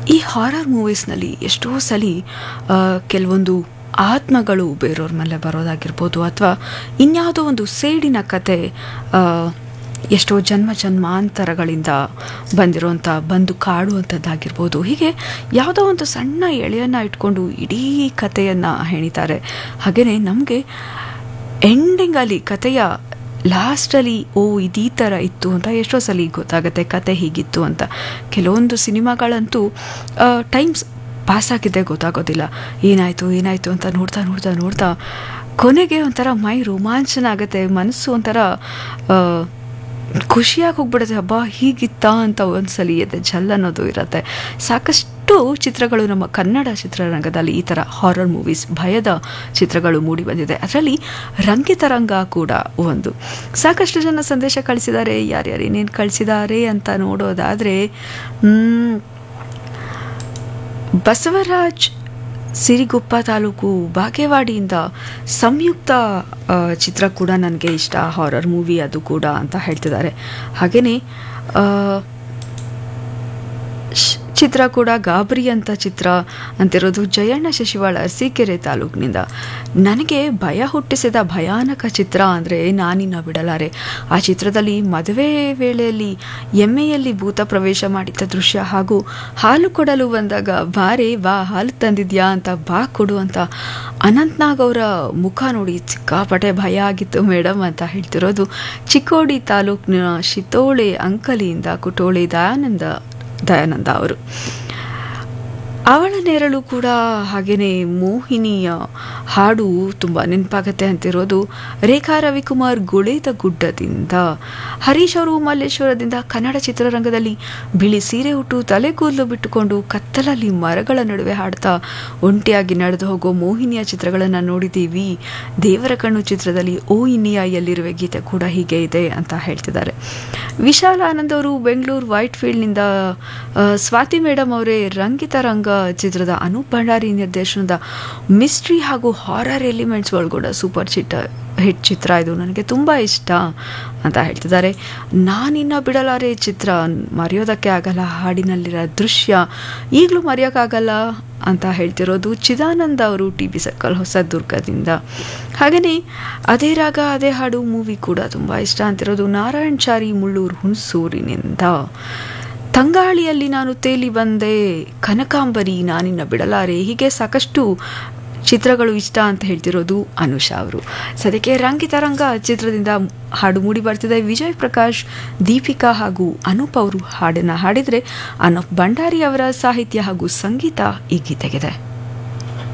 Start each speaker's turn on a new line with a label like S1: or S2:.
S1: ಈ ಹಾರರ್ ಮೂವೀಸ್ನಲ್ಲಿ ಎಷ್ಟೋ ಸಲ ಆ, ಕೆಲವೊಂದು ಆತ್ಮಗಳು ಬೇರೆಯವ್ರ ಮೇಲೆ ಬರೋದಾಗಿರ್ಬೋದು ಅಥವಾ ಇನ್ಯಾವುದೋ ಒಂದು ಸೇಡಿನ ಕತೆ ಆ, ಎಷ್ಟೋ ಜನ್ಮ ಜನ್ಮಾಂತರಗಳಿಂದ ಬಂದಿರೋಂಥ ಬಂದು ಕಾಡುವಂಥದ್ದಾಗಿರ್ಬೋದು ಹೀಗೆ ಯಾವುದೋ ಒಂದು ಸಣ್ಣ ಎಳೆಯನ್ನು ಇಟ್ಕೊಂಡು ಇಡೀ ಕಥೆಯನ್ನು ಹೆಣಿತಾರೆ ಹಾಗೆಯೇ ನಮಗೆ ಎಂಡಿಂಗಲ್ಲಿ ಕಥೆಯ ಲಾಸ್ಟಲ್ಲಿ ಓ ಇದು ಈ ಥರ ಇತ್ತು ಅಂತ ಎಷ್ಟೋ ಸಲ ಗೊತ್ತಾಗುತ್ತೆ ಕತೆ ಹೀಗಿತ್ತು ಅಂತ ಕೆಲವೊಂದು ಸಿನಿಮಾಗಳಂತೂ ಟೈಮ್ಸ್ ಪಾಸ್ ಆಗಿದೆ ಗೊತ್ತಾಗೋದಿಲ್ಲ ಏನಾಯಿತು ಏನಾಯಿತು ಅಂತ ನೋಡ್ತಾ ನೋಡ್ತಾ ನೋಡ್ತಾ ಕೊನೆಗೆ ಒಂಥರ ಮೈ ರೋಮಾಂಚನ ಆಗುತ್ತೆ ಮನಸ್ಸು ಒಂಥರ ಆ, ಖುಷಿಯಾಗಿ ಹೋಗ್ಬಿಡುತ್ತೆ ಹಬ್ಬ ಹೀಗಿತ್ತಾ ಅಂತ ಒಂದ್ಸಲಿ ಎದೆ ಜಲ್ ಅನ್ನೋದು ಇರುತ್ತೆ ಸಾಕಷ್ಟು ಚಿತ್ರಗಳು ನಮ್ಮ ಕನ್ನಡ ಚಿತ್ರರಂಗದಲ್ಲಿ ಈ ಥರ ಹಾರರ್ ಮೂವೀಸ್ ಭಯದ ಚಿತ್ರಗಳು ಮೂಡಿ ಬಂದಿದೆ ಅದರಲ್ಲಿ ರಂಗಿತರಂಗ ಕೂಡ ಒಂದು ಸಾಕಷ್ಟು ಜನ ಸಂದೇಶ ಕಳಿಸಿದ್ದಾರೆ ಯಾರ್ಯಾರು ಏನೇನು ಕಳಿಸಿದ್ದಾರೆ ಅಂತ ನೋಡೋದಾದರೆ ಬಸವರಾಜ್ ಸಿರಿಗುಪ್ಪ ತಾಲೂಕು ಬಾಗೇವಾಡಿಯಿಂದ ಸಂಯುಕ್ತ ಆ, ಚಿತ್ರ ಕೂಡ ನನಗೆ ಇಷ್ಟ ಹಾರರ್ ಮೂವಿ ಅದು ಕೂಡ ಅಂತ ಹೇಳ್ತಿದ್ದಾರೆ ಹಾಗೆಯೇ ಚಿತ್ರ ಕೂಡ ಗಾಬರಿ ಅಂತ ಚಿತ್ರ ಅಂತಿರೋದು ಜಯಣ್ಣ ಶಶಿವಾಳ ಅರಸೀಕೆರೆ ತಾಲೂಕಿನಿಂದ ನನಗೆ ಭಯ ಹುಟ್ಟಿಸಿದ ಭಯಾನಕ ಚಿತ್ರ ಅಂದರೆ ನಾನಿನ್ನ ಬಿಡಲಾರೆ ಆ ಚಿತ್ರದಲ್ಲಿ ಮದುವೆ ವೇಳೆಯಲ್ಲಿ ಎಮ್ಮೆಯಲ್ಲಿ ಭೂತ ಪ್ರವೇಶ ಮಾಡಿದ್ದ ದೃಶ್ಯ ಹಾಗೂ ಹಾಲು ಕೊಡಲು ಬಂದಾಗ ಬಾರೆ ಬಾ ಹಾಲು ತಂದಿದ್ಯಾ ಅಂತ ಬಾ ಕೊಡು ಅಂತ ಅನಂತ್ನಾಗ್ ಅವರ ಮುಖ ನೋಡಿ ಸಿಕ್ಕಾಪಟ್ಟೆ ಭಯ ಆಗಿತ್ತು ಮೇಡಮ್ ಅಂತ ಹೇಳ್ತಿರೋದು ಚಿಕ್ಕೋಡಿ ತಾಲೂಕಿನ ಶಿತೋಳೆ ಅಂಕಲಿಯಿಂದ ಕುಟೋಳೆ ದಯಾನಂದ ದಯಾನಂದ ಅವರು ಅವಳ ನೆರಳು ಕೂಡ ಹಾಗೆಯೇ ಮೋಹಿನಿಯ ಹಾಡು ತುಂಬ ನೆನಪಾಗತ್ತೆ ಅಂತಿರೋದು ರೇಖಾ ರವಿಕುಮಾರ್ ಗುಳೇದ ಗುಡ್ಡದಿಂದ ಹರೀಶ್ ಅವರು ಮಲ್ಲೇಶ್ವರದಿಂದ ಕನ್ನಡ ಚಿತ್ರರಂಗದಲ್ಲಿ ಬಿಳಿ ಸೀರೆ ಉಟ್ಟು ತಲೆಗೂದಲು ಬಿಟ್ಟುಕೊಂಡು ಕತ್ತಲಲ್ಲಿ ಮರಗಳ ನಡುವೆ ಹಾಡ್ತಾ ಒಂಟಿಯಾಗಿ ನಡೆದು ಹೋಗೋ ಮೋಹಿನಿಯ ಚಿತ್ರಗಳನ್ನು ನೋಡಿದ್ದೀವಿ ದೇವರ ಕಣ್ಣು ಚಿತ್ರದಲ್ಲಿ ಓ ಇನ್ನಿಯ ಎಲ್ಲಿರುವೆ ಗೀತೆ ಕೂಡ ಹೀಗೆ ಇದೆ ಅಂತ ಹೇಳ್ತಿದ್ದಾರೆ ವಿಶಾಲ್ ಆನಂದ್ ಅವರು ಬೆಂಗಳೂರು ವೈಟ್ ಫೀಲ್ಡ್ನಿಂದ ಆ, ಸ್ವಾತಿ ಮೇಡಮ್ ಅವರೇ ರಂಗಿತ ರಂಗ ಚಿತ್ರದ ಅನೂಪ್ ಭಂಡಾರಿ ನಿರ್ದೇಶನದ ಮಿಸ್ಟ್ರಿ ಹಾಗೂ ಹಾರರ್ ಎಲಿಮೆಂಟ್ಸ್ ಒಳಗೂಡ ಸೂಪರ್ ಚಿಟ್ಟ ಹಿಟ್ ಚಿತ್ರ ಇದು ನನಗೆ ತುಂಬ ಇಷ್ಟ ಅಂತ ಹೇಳ್ತಿದ್ದಾರೆ ನಾನಿನ್ನ ಬಿಡಲಾರೆ ಚಿತ್ರ ಮರೆಯೋದಕ್ಕೆ ಆಗಲ್ಲ ಹಾಡಿನಲ್ಲಿರೋ ದೃಶ್ಯ ಈಗಲೂ ಮರೆಯೋಕ್ಕಾಗಲ್ಲ ಅಂತ ಹೇಳ್ತಿರೋದು ಚಿದಾನಂದ ಅವರು ಟಿ ಬಿ ಸರ್ಕಲ್ ಹೊಸದುರ್ಗದಿಂದ ಹಾಗೆಯೇ ಅದೇ ರಾಗ ಅದೇ ಹಾಡು ಮೂವಿ ಕೂಡ ತುಂಬ ಇಷ್ಟ ಅಂತಿರೋದು ನಾರಾಯಣ್ ಚಾರಿ ಮುಳ್ಳೂರು ಹುಣಸೂರಿನಿಂದ ತಂಗಾಳಿಯಲ್ಲಿ ನಾನು ತೇಲಿ ಬಂದೆ ಕನಕಾಂಬರಿ ನಾನಿನ್ನ ಬಿಡಲಾರೆ ಹೀಗೆ ಸಾಕಷ್ಟು ಚಿತ್ರಗಳು ಇಷ್ಟ ಅಂತ ಹೇಳ್ತಿರೋದು ಅನುಷಾ ಅವರು ಸದ್ಯಕ್ಕೆ ರಂಗಿತರಂಗ ಚಿತ್ರದಿಂದ ಹಾಡು ಮೂಡಿ ಬರ್ತಿದೆ ವಿಜಯ್ ಪ್ರಕಾಶ್ ದೀಪಿಕಾ ಹಾಗೂ ಅನೂಪ್ ಅವರು ಹಾಡನ್ನು ಹಾಡಿದರೆ ಅನೂಪ್ ಭಂಡಾರಿ ಅವರ ಸಾಹಿತ್ಯ ಹಾಗೂ ಸಂಗೀತ ಈ ಗೀತೆಗಿದೆ